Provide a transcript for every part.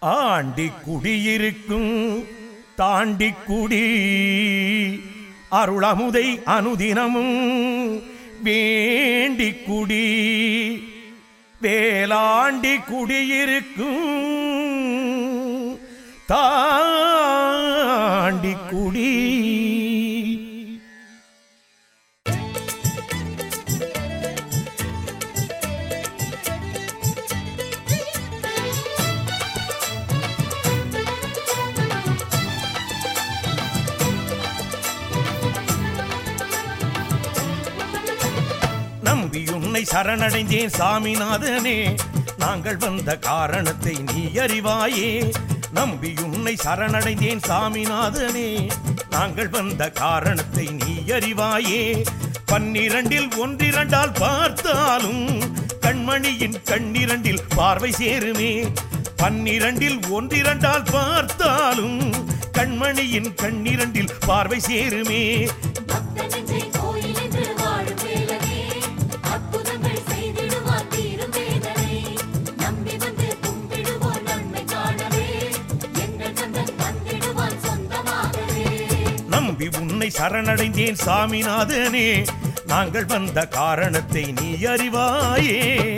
Aunty குடியிருக்கும் தாண்டி குடி அருளமுதை அனுதினமும் வேண்டி குடி வேலாண்டி குடியிருக்கும் தாண்டி குடி நம்பி உன்னை சரணடைந்தேன் சாமிநாதனே நாங்கள் வந்த காரணத்தை நீ அறிவாயே நம்பி உன்னை சரணடைந்தேன் சாமிநாதனே நாங்கள் வந்த காரணத்தை நீ அறிவாயே பன்னிரண்டில் ஒன்றிரண்டால் பார்த்தாலும் கண்மணியின் கண்ணிரண்டில் பார்வை சேருமே பன்னிரண்டில் ஒன்றிரண்டால் பார்த்தாலும் கண்மணியின் கண்ணிரண்டில் பார்வை சேருமே பக்தனெஞ்சை கோயில் என்று வாழும் வேலனே, அற்புதங்கள் செய்திடுவார் தீரும் வேதனை. நம்பி வந்து கும்பிடுவோர் நன்மை காணவே, எங்கள் கந்தன் வந்திடுவான் சொந்தமாகவே. நம்பி உன்னை சரணடைந்தேன் சாமிநாதனே நாங்கள் வந்த காரணத்தை நீ அறிவாயே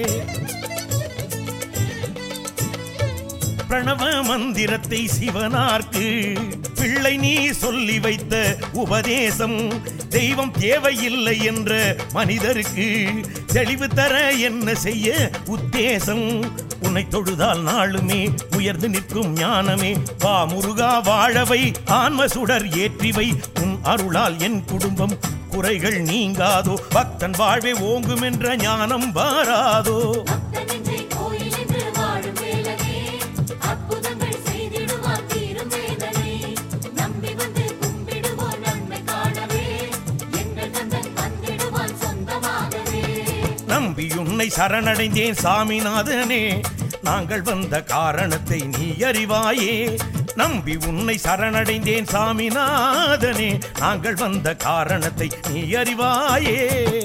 பிரணவ மந்திரத்தை சிவனார்க்கு பிள்ளை நீ சொல்லி வைத்த உபதேசம் தெய்வம் தேவையில்லை என்ற மனிதருக்கு தெளிவு தர என்ன செய்ய உத்தேசம் உன்னை தொழுதால் நாளுமே உயர்ந்து நிற்கும் ஞானமே வா முருகா வாழவை ஆன்ம சுடர் ஏற்றிவை உன் அருளால் என் குடும்பம் குறைகள் நீங்காதோ பக்தன் வாழ்வே ஓங்கும் என்ற ஞானம் வாராதோ பக்தனெஞ்சை கோயில் என்று வாழும் வேலனே, அற்புதங்கள் செய்திடுவார் தீரும் வேதனை. நம்பி வந்து கும்பிடுவோர் நன்மை காணவே, எங்கள் கந்தன் வந்திடுவான் சொந்தமாகவே நம்பி உன்னை சரணடைந்தேன் சாமிநாதனே நாங்கள் வந்த காரணத்தை நீ அறிவாயே நம்பி உன்னை சரணடைந்தேன் சாமிநாதனே நாங்கள் வந்த காரணத்தை நீ அறிவாயே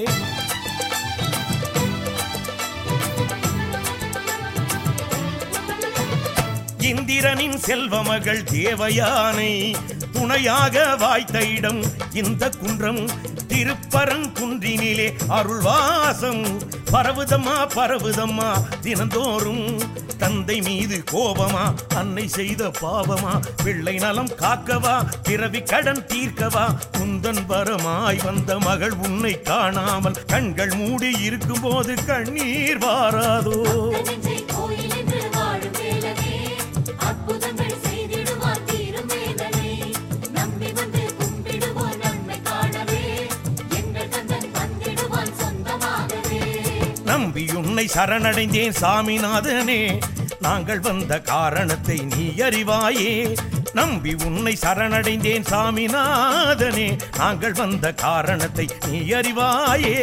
இந்திரனின் செல்வமகள் தேவயானை துணையாக வாய்த்த இடம் இந்த குன்றம் திருப்பரங்குன்றினிலே அருள்வாசம் பரவுதம்மா பரவுதம்மா தினந்தோறும் தந்தை மீது கோபமா அன்னை செய்த பாவமா பிள்ளை நலம் காக்கவா பிறவி கடன் தீர்க்கவா குந்தன் வரமாய் வந்த மகள் உன்னை காணாமல் கண்கள் மூடி இருக்கும்போது கண்ணீர் வாராதோ பக்தனெஞ்சை கோயில் என்று வாழும் வேலனே, அற்புதங்கள் செய்திடுவார் தீரும் வேதனை. நம்பி வந்து கும்பிடுவோர் நன்மை காணவே, எங்கள் கந்தன் வந்திடுவான் சொந்தமாகவே நம்பி உன்னை சரணடைந்தேன் சாமிநாதனே நாங்கள் வந்த காரணத்தை நீ அறிவாயே நம்பி உன்னை சரணடைந்தேன் சாமிநாதனே நாங்கள் வந்த காரணத்தை நீ அறிவாயே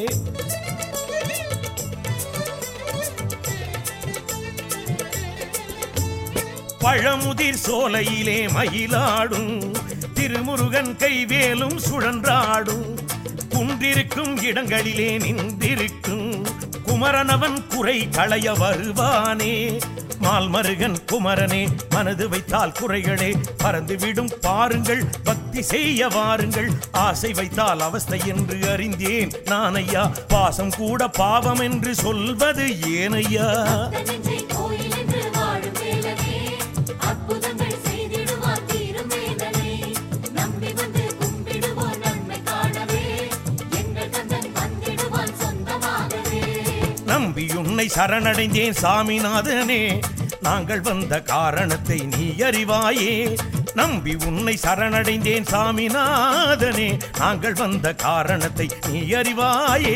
பழமுதிர் சோலையிலே மயிலாடும் திருமுருகன் கைவேலும் சுழன்றாடும் குன்றிருக்கும் இடங்களிலே நின்றிருக்கும் குமரனவன் குறை களைய வருவானே மால்மருகன் குமரனே மனது வைத்தால் குறைகளே பறந்துவிடும் பாருங்கள் பக்தி செய்ய வாருங்கள் ஆசை வைத்தால் அவஸ்தை என்று அறிந்தேன் நான் ஐயா பாசம் கூட பாவம் என்று சொல்வது ஏனையா பக்தனெஞ்சை கோயில் என்று வாழும் வேலனே, அற்புதங்கள் செய்திடுவார் தீரும் வேதனை. நம்பி வந்து கும்பிடுவோர் நன்மை காணவே, எங்கள் கந்தன் வந்திடுவான் சொந்தமாகவே நம்பி உன்னை சரணடைந்தேன் சாமிநாதனே நாங்கள் வந்த காரணத்தை நீ அறிவாயே நம்பி உன்னை சரணடைந்தேன் சாமிநாதனே நாங்கள் வந்த காரணத்தை நீ அறிவாயே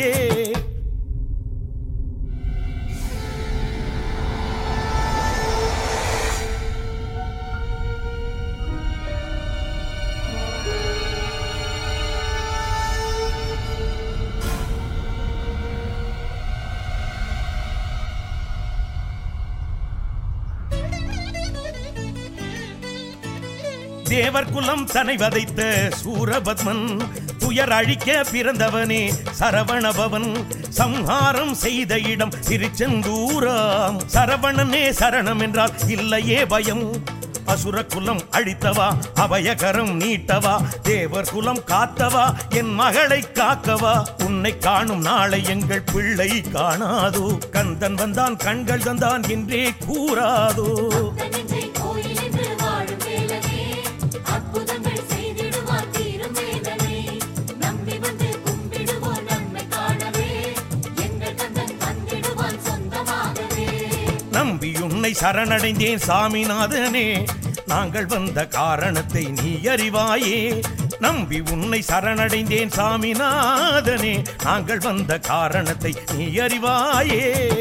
தேவர் குலம் தனை வதைத்த சூரபத்மன் துயர் அழிக்க பிறந்தவனே சரவணபவன் சம்ஹாரம் செய்த இடம் திருச்செந்தூராம் சரவணனே சரணம் என்றால் இல்லையே பயம் அசுர குலம் அழித்தவா அபயகரம் நீட்டவா தேவர் குலம் காத்தவா என் மகளை காக்கவா உன்னை காணும் நாளை எங்கள் பிள்ளை காணாதோ கந்தன் வந்தான் கண்கள் தந்தான் என்றே கூறாதோ நெஞ்சை கோயில் என்று வாழும் வேலனே அற்புதங்கள் செய்திடுவார் தீரும் வேதனை நம்பி வந்து கும்பிடுவோம் நன்மை காணவே எங்கள் கந்தன் வந்திடுவான் சொந்தமாகவே நம்பி உன்னை சரணடைந்தேன் சாமிநாதனே நாங்கள் வந்த காரணத்தை நீ அறிவாயே நம்பி உன்னை சரணடைந்தேன் சாமிநாதனே நாங்கள் வந்த காரணத்தை நீ அறிவாயே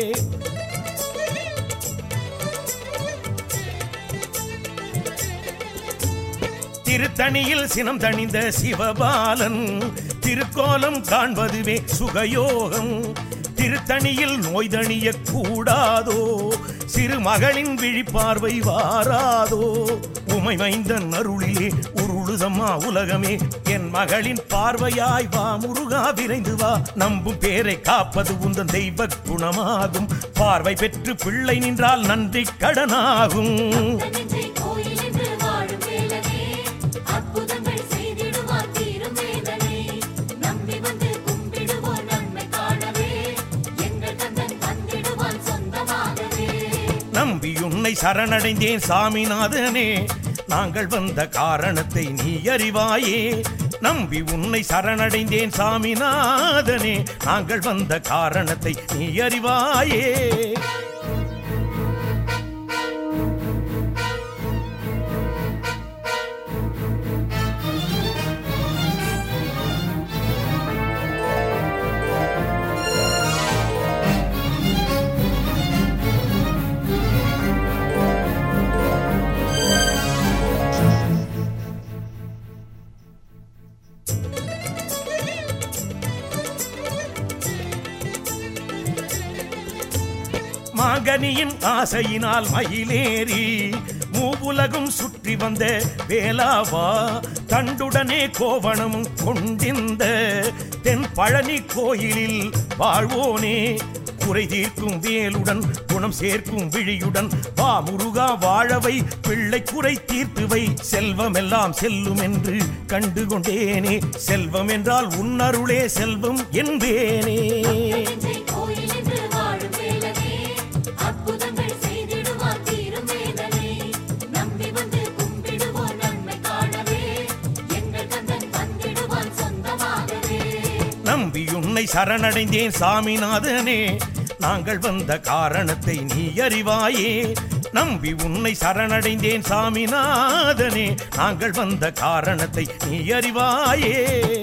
திருத்தணியில் சினம் தணிந்த சிவபாலன் திருக்கோலம் காண்பதுவே சுகயோகம் திருத்தணியில் நோய் தணிய கூடாதோ சிறு மகளின் விழிப்பார்வை வாராதோ உமை மைந்தன் அருளிலே உருளுதம்மா உலகமே என் மகளின் பார்வையாய் வா முருகா விரைந்து வா நம்பும் பேரை காப்பது உந்தன் தெய்வ குணமாகும் பார்வை பெற்று பிள்ளை நின்றால் நன்றி கடனாகும் நெஞ்சை கோயில் என்று வாழும் வேலனே அற்புதங்கள் செய்திடுவார் தீரும் வேதனை நம்பி வந்து கும்பிடுவோம் நன்மை காணவே எங்கள் கந்தன் வந்திடுவான் சொந்தமாகவே நம்பி உன்னை சரணடைந்தேன் சாமிநாதனே நாங்கள் வந்த காரணத்தை நீ அறிவாயே நம்பி உன்னை சரணடைந்தேன் சாமிநாதனே நாங்கள் வந்த காரணத்தை நீ அறிவாயே மாங்கனியின் ஆசையினால் மயிலேறி மூவுலகும் சுற்றி வந்த வேலாவா தண்டுடனே கோவணமும் கொண்டிந்த தென் பழனி கோயிலில் வாழ்வோனே குறை தீர்க்கும் வேலுடன் குணம் சேர்க்கும் விழியுடன் வா முருகா வாழவை பிள்ளை குறை தீர்த்துவை செல்வம் எல்லாம் செல்லும் என்று கண்டு கொண்டேனே செல்வம் என்றால் உன்னருளே செல்வம் என்பேனே நெஞ்சை கோயில் என்று வாழும் வேலனே அற்புதங்கள் செய்திடுவார் தீரும் வேதனை நம்பி வந்து கும்பிடுவோம் நன்மை காணவே எங்கள் கந்தன் வந்திடுவான் சொந்தமாகவே நம்பி உன்னை சரணடைந்தேன் சாமிநாதனே நாங்கள் வந்த காரணத்தை நீ அறிவாயே நம்பி உன்னை சரணடைந்தேன் சாமிநாதனே நாங்கள் வந்த காரணத்தை நீ அறிவாயே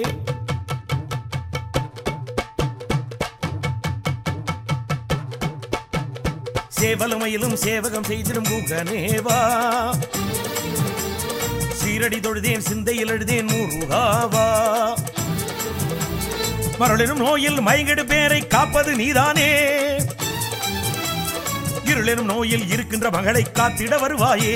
சேவலமையிலும் சேவகம் செய்திடும் குகனேவா சீரடி தொழுதேன் சிந்தையில் எழுதேன் முருகாவா மரளிலும் நோயில் மயங்கிடு பேரை காப்பது நீதானே இருளிலும் நோயில் இருக்கின்ற மகளை காத்திட வருவாயே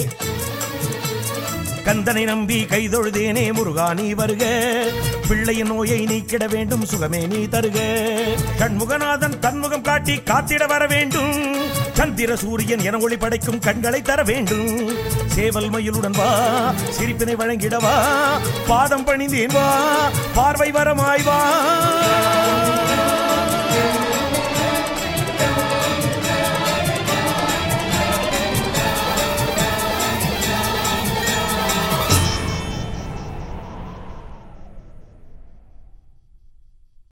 கந்தனை நம்பி கைதொழுதேனே முருகா நீ வருக பிள்ளையின் நோயை நீக்கிட வேண்டும் சுகமே நீ தருக கண்முகநாதன் தன்முகம் காட்டி காத்திட வர வேண்டும் சந்திர சூரியன் என ஒளி படைக்கும் கண்களை தர வேண்டும் சேவல் மயிலுடன் வா சிரிப்பினை வழங்கிடவா பாதம் பணிந்தேன் வா பார்வை வரமாய் வா